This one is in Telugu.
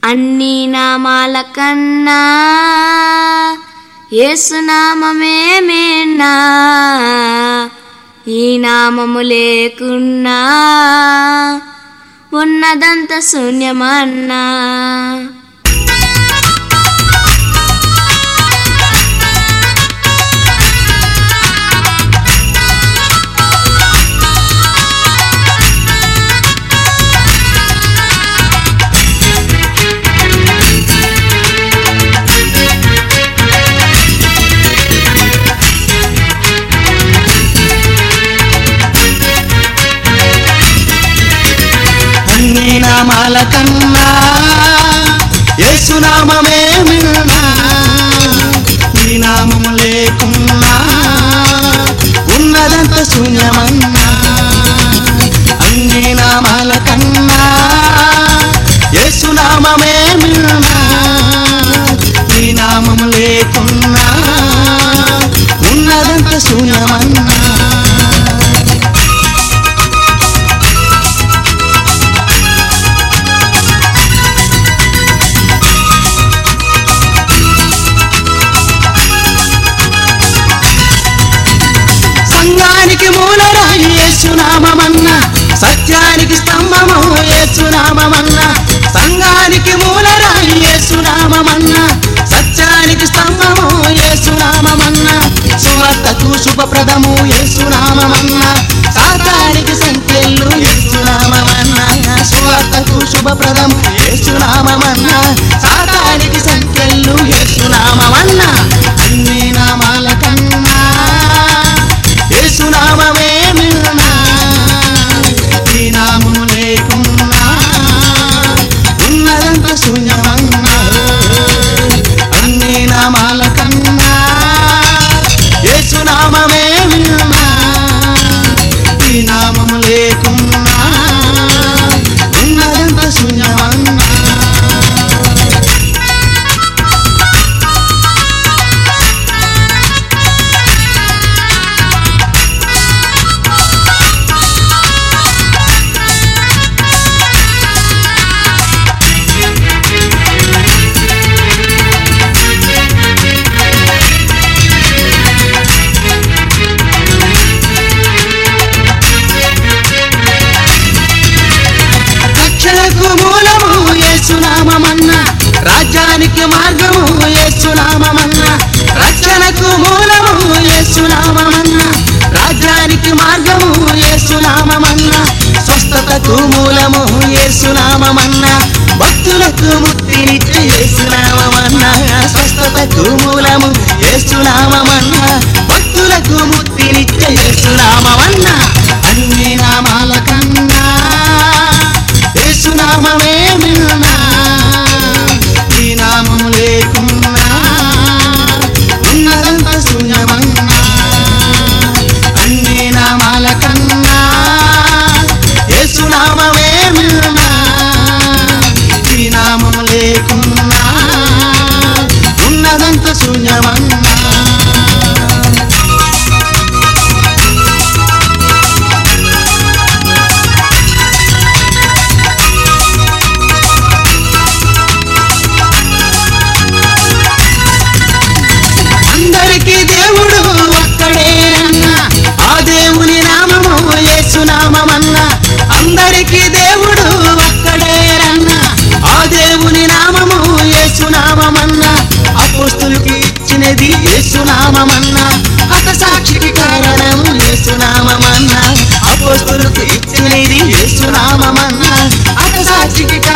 అన్ని నామాల కన్నా యేసునామమే మేన్నా ఈ నామము లేకున్నా ఉన్నదంత శూన్యమన్నా అన్ని నామాల కన్నా యేసునామమే మిన్నా ఈ నామము లేకున్నా ఉన్నదంత శూన్యమన్నా అన్ని నామాల కన్నా యేసునామమే మిన్నా ఈ నామము లేకున్నా ఉన్నదంత శూన్యమన్నా సంఘానికి మూలరాయి యేసునామమన్న సత్యానికి స్తంభము యేసునామమన్న సంఘానికి మూలరాయి యేసునామమన్న సత్యానికి స్తంభము యేసునామమన్న సువార్తకు శుభప్రదము యేసునామమన్న సాతానికి సంఖ్యలు యేసునామమన్న సువార్తకు శుభప్రదము యేసునామమన్న సాతానికి సంఖ్యలు యేసునామమన్న అన్ని నామాల కన్నా యేసునామమే మిన్నా ఈ నామము లేకున్నా ఉన్నదంత శూన్యమన్నా అన్ని నామాల కన్నా యేసునామమే మిన్నా ఈ నామము లేకున్నా ఉన్నదంత శూన్యమన్నా రక్షణకు మూలము యేసునామమన్న రాజ్యానికి మార్గము యేసునామమన్న రక్షణకు మూలము యేసునామమన్న రాజ్యానికి మార్గము యేసునామమన్న స్వస్థతకు మూలము యేసునామమన్న భక్తులకు ముక్తినిచ్చే యేసునామమన్న స్వస్థతకు మూలము యేసునామమన్న భక్తులకు ముక్తినిచ్చే యేసునామమన్న అన్ని నామాల కన్నా యేసునామమే మిన్నా ఈ నామము లేకున్నా ఉన్నదంత శూన్యమన్నా అన్ని నామాల కన్నా యేసునామమే మిన్నా ఈ నామము లేకున్నా ఉన్నదంత శూన్యమన్నా అందరికీ దేవుడు ఒక్కడేనన్నా ఆ దేవుని నామము యేసునామమన్నా అందరికీ దేవుడు ఒక్కడేనన్నా ఆ దేవుని నామము యేసునామమన్నా అపోస్తులకి ఇచ్చినది యేసునామమన్నా హత సాక్షికి కారణము యేసునామమన్నా అపోస్తులకు ఇచ్చినది యేసునామమన్నా హత సాక్షికి